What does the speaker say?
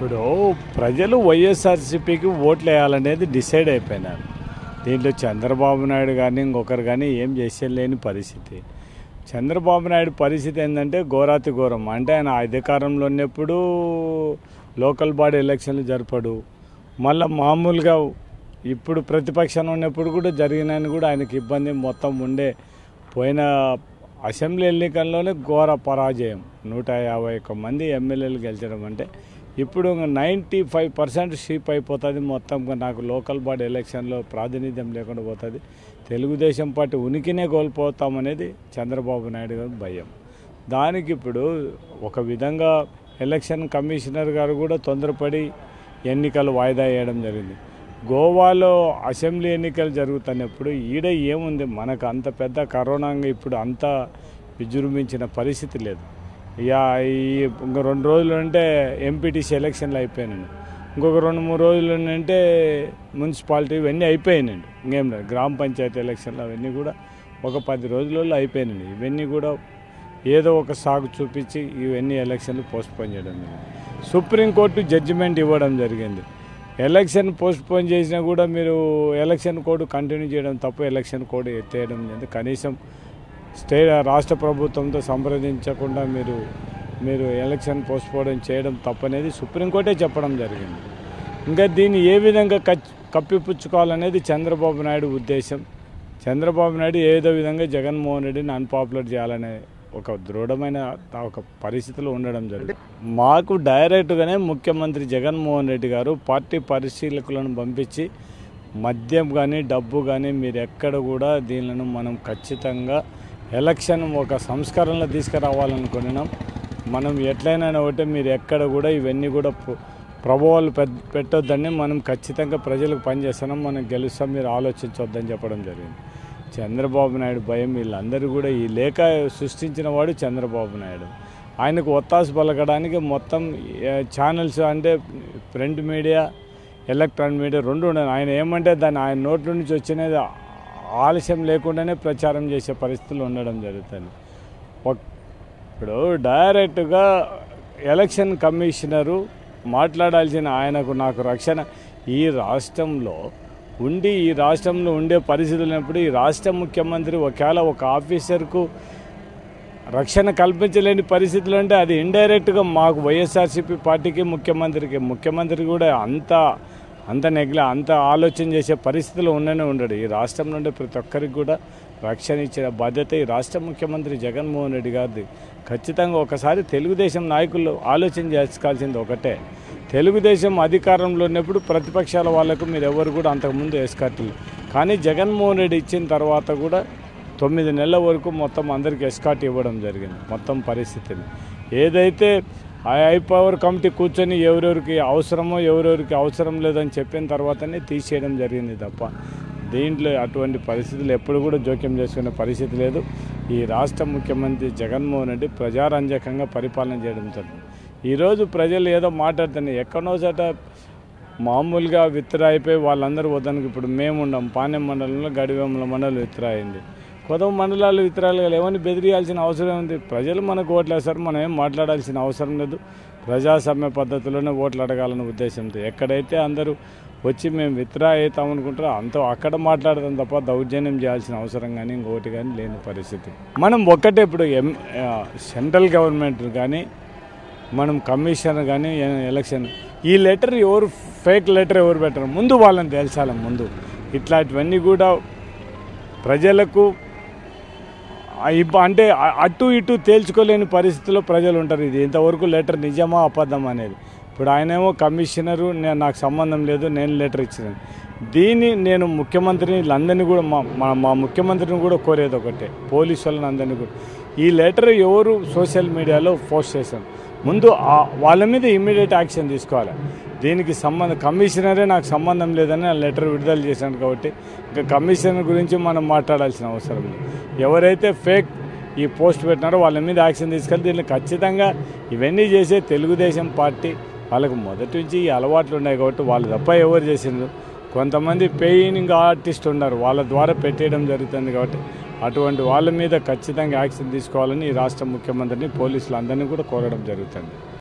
ఇప్పుడు ప్రజలు వైఎస్ఆర్సీపీకి ఓట్లు వేయాలనేది డిసైడ్ అయిపోయినారు దీంట్లో చంద్రబాబు నాయుడు కానీ ఇంకొకరు కానీ ఏం చేసేలేని పరిస్థితి చంద్రబాబు నాయుడు పరిస్థితి ఏంటంటే ఘోరాతి ఘోరం అంటే ఆయన అధికారంలో ఉన్నప్పుడు లోకల్ బాడీ ఎలక్షన్లు జరపడు మళ్ళీ మామూలుగా ఇప్పుడు ప్రతిపక్షంలో ఉన్నప్పుడు కూడా జరిగినని కూడా ఆయనకి ఇబ్బంది మొత్తం ఉండే పోయిన అసెంబ్లీ ఎన్నికల్లోనే ఘోర పరాజయం నూట యాభై ఒక్క మంది ఎమ్మెల్యేలు గెలిచడం అంటే ఇప్పుడు నైంటీ ఫైవ్ పర్సెంట్ షీప్ అయిపోతుంది మొత్తం నాకు లోకల్ బాడీ ఎలక్షన్లో ప్రాతినిధ్యం లేకుండా పోతుంది తెలుగుదేశం పార్టీ ఉనికినే కోల్పోతామనేది చంద్రబాబు నాయుడు గారి భయం దానికి ఇప్పుడు ఒక విధంగా ఎలక్షన్ కమిషనర్ గారు కూడా తొందరపడి ఎన్నికలు వాయిదా వేయడం జరిగింది గోవాలో అసెంబ్లీ ఎన్నికలు జరుగుతున్నప్పుడు ఈడ ఏముంది మనకు అంత పెద్ద కరోనా ఇప్పుడు అంత విజృంభించిన పరిస్థితి లేదు ఇక ఈ ఇంకో రెండు రోజులు అంటే ఎంపీటీసీ ఎలక్షన్లు అయిపోయినాయి ఇంకొక రెండు మూడు రోజులు అంటే మున్సిపాలిటీ ఇవన్నీ అయిపోయినాయండి ఇంకేం లేదు గ్రామ పంచాయతీ ఎలక్షన్లు అవన్నీ కూడా ఒక పది రోజులలో అయిపోయినాయి ఇవన్నీ కూడా ఏదో ఒక సాగు చూపించి ఇవన్నీ ఎలక్షన్లు పోస్ట్పోన్ చేయడం జరిగింది సుప్రీంకోర్టు జడ్జిమెంట్ ఇవ్వడం జరిగింది ఎలక్షన్ పోస్ట్పోన్ చేసినా కూడా మీరు ఎలక్షన్ కోడ్ కంటిన్యూ చేయడం తప్పు ఎలక్షన్ కోడ్ ఎత్తేయడం జరిగింది కనీసం స్టే రాష్ట్ర ప్రభుత్వంతో సంప్రదించకుండా మీరు మీరు ఎలక్షన్ పోస్ట్పోన్ చేయడం తప్పనేది సుప్రీంకోర్టే చెప్పడం జరిగింది ఇంకా దీన్ని ఏ విధంగా కచ్- కప్పిపుచ్చుకోవాలనేది చంద్రబాబు నాయుడు ఉద్దేశం చంద్రబాబు నాయుడు ఏదో విధంగా జగన్మోహన్ రెడ్డిని అన్పాపులర్ చేయాలనే ఒక దృఢమైన ఒక పరిస్థితిలో ఉండడం జరిగింది మాకు డైరెక్ట్గానే ముఖ్యమంత్రి జగన్మోహన్ రెడ్డి గారు పార్టీ పరిశీలకులను పంపించి మద్యం కానీ డబ్బు కానీ మీరు ఎక్కడ కూడా దీనిలను మనం ఖచ్చితంగా ఎలక్షన్ ఒక సంస్కరణలో తీసుకురావాలనుకున్నాం మనం ఎట్లయినా ఒకటి మీరు ఎక్కడ కూడా ఇవన్నీ కూడా ప్ర- ప్రభావాలు పెద్ద పెట్టొద్దని మనం ఖచ్చితంగా ప్రజలకు పనిచేస్తున్నాం మనం గెలుస్తాం మీరు ఆలోచించొద్దని చెప్పడం జరిగింది చంద్రబాబు నాయుడు భయం వీళ్ళందరూ కూడా ఈ లేఖ సృష్టించిన వాడు చంద్రబాబు నాయుడు ఆయనకు ఒత్తాసు పలకడానికి మొత్తం ఏ, ఛానల్స్ అంటే ప్రింట్ మీడియా ఎలక్ట్రానిక్ మీడియా రెండు ఉన్నాయి ఆయన ఏమంటే దాన్ని ఆయన నోట్ల నుంచి వచ్చినది ఆలస్యం లేకుండానే ప్రచారం చేసే పరిస్థితులు ఉండడం జరుగుతుంది ఒక- ఇప్పుడు డైరెక్ట్గా ఎలక్షన్ కమిషనరు మాట్లాడాల్సిన ఆయనకు నాకు రక్షణ ఈ రాష్ట్రంలో ఉండి ఈ రాష్ట్రంలో ఉండే పరిస్థితులు ఉన్నప్పుడు ఈ రాష్ట్ర ముఖ్యమంత్రి ఒకవేళ ఒక ఆఫీసర్కు రక్షణ కల్పించలేని పరిస్థితులు అంటే అది ఇండైరెక్ట్గా మాకు వైఎస్ఆర్సీపీ పార్టీకి ముఖ్యమంత్రికి ముఖ్యమంత్రి కూడా అంత అంత నెగ్ల అంత ఆలోచన చేసే పరిస్థితులు ఉండనే ఉండడు ఈ రాష్ట్రం నుండి ప్రతి ఒక్కరికి కూడా రక్షణ ఇచ్చిన బాధ్యత ఈ రాష్ట్ర ముఖ్యమంత్రి జగన్మోహన్ రెడ్డి గారిది ఖచ్చితంగా ఒకసారి తెలుగుదేశం నాయకులు ఆలోచన చేసుకోవాల్సింది ఒకటే తెలుగుదేశం అధికారంలో ఉన్నప్పుడు ప్రతిపక్షాల వాళ్ళకు మీరు ఎవరు కూడా అంతకుముందు ఎస్కాట్లు కానీ జగన్మోహన్ రెడ్డి ఇచ్చిన తర్వాత కూడా తొమ్మిది నెలల వరకు మొత్తం అందరికి ఎస్కాట్ ఇవ్వడం జరిగింది మొత్తం పరిస్థితిని ఏదైతే ఆ ఐ పవర్ కమిటీ కూర్చొని ఎవరెవరికి అవసరమో ఎవరెవరికి అవసరం లేదని చెప్పిన తర్వాతనే తీసేయడం జరిగింది తప్ప దీంట్లో అటువంటి పరిస్థితులు ఎప్పుడు కూడా జోక్యం చేసుకునే పరిస్థితి లేదు ఈ రాష్ట్ర ముఖ్యమంత్రి జగన్మోహన్ రెడ్డి ప్రజారంజకంగా పరిపాలన చేయడం జరిగింది ఈరోజు ప్రజలు ఏదో మాట్లాడుతున్నాయి ఎక్కడో చోట మామూలుగా విత్డ్రా అయిపోయి వాళ్ళందరూ వద్దనికి ఇప్పుడు మేము ఉన్నాం పాణ్యం మండలంలో గడివేముల మండలం విత్డ్రా అయింది కొత్త మండలాలు విత్తరాలు ఏమని బెదిరియాల్సిన అవసరం ఉంది ప్రజలు మనకు ఓట్లు వేస్తారు మనం ఏం మాట్లాడాల్సిన అవసరం లేదు ప్రజాస్వామ్య పద్ధతిలోనే ఓట్లు అడగాలనే ఉద్దేశంతో ఎక్కడైతే అందరూ వచ్చి మేము విత్డ్రా అవుతామనుకుంటారో అంత అక్కడ మాట్లాడతాం తప్ప దౌర్జన్యం చేయాల్సిన అవసరం కానీ ఇంకోటి కానీ లేని పరిస్థితి మనం ఒక్కటే ఇప్పుడు ఎం ఆ, సెంట్రల్ గవర్నమెంట్ కానీ మనం కమిషనర్ కానీ ఎ- ఎలక్షన్ ఈ లెటర్ ఎవరు ఫేక్ లెటర్ ఎవరు పెట్టరు ముందు వాళ్ళని తేల్చాలి ముందు ఇట్లాంటివన్నీ కూడా ప్రజలకు ఆ ఇబ్బ అంటే అ- అటు ఇటు తేల్చుకోలేని పరిస్థితిలో ప్రజలు ఉంటారు ఇది ఇంతవరకు లెటర్ నిజమా అబద్ధం అనేది ఇప్పుడు ఆయనేమో కమిషనరు నేను నాకు సంబంధం లేదు నేను లెటర్ ఇచ్చినాను దీన్ని నేను ముఖ్యమంత్రిని వీళ్ళందరినీ కూడా మా మా- మా ముఖ్యమంత్రిని కూడా కోరేది ఒకటే పోలీసు వాళ్ళని అందరినీ కూడా ఈ లెటర్ ఎవరు సోషల్ మీడియాలో పోస్ట్ చేశారు ముందు ఆ- వాళ్ళ మీద ఇమ్మీడియట్ యాక్షన్ తీసుకోవాలి దీనికి సంబంధం కమిషనరే నాకు సంబంధం లేదని ఆ లెటర్ విడుదల చేశాను కాబట్టి ఇంకా కమిషనర్ గురించి మనం మాట్లాడాల్సిన అవసరం లేదు ఎవరైతే ఫేక్ ఈ పోస్ట్ పెట్టినారో వాళ్ళ మీద యాక్షన్ తీసుకెళ్ళి దీన్ని ఖచ్చితంగా ఇవన్నీ చేసే తెలుగుదేశం పార్టీ వాళ్ళకు మొదటి నుంచి ఈ అలవాట్లు ఉన్నాయి కాబట్టి వాళ్ళు తప్ప ఎవరు చేసిండ్రు కొంతమంది పేయింగ్ ఆర్టిస్ట్ ఉన్నారు వాళ్ళ ద్వారా పెట్టేయడం జరుగుతుంది కాబట్టి అటువంటి వాళ్ళ మీద ఖచ్చితంగా యాక్షన్ తీసుకోవాలని ఈ రాష్ట్ర ముఖ్యమంత్రిని పోలీసులు అందరినీ కూడా కోరడం జరుగుతుంది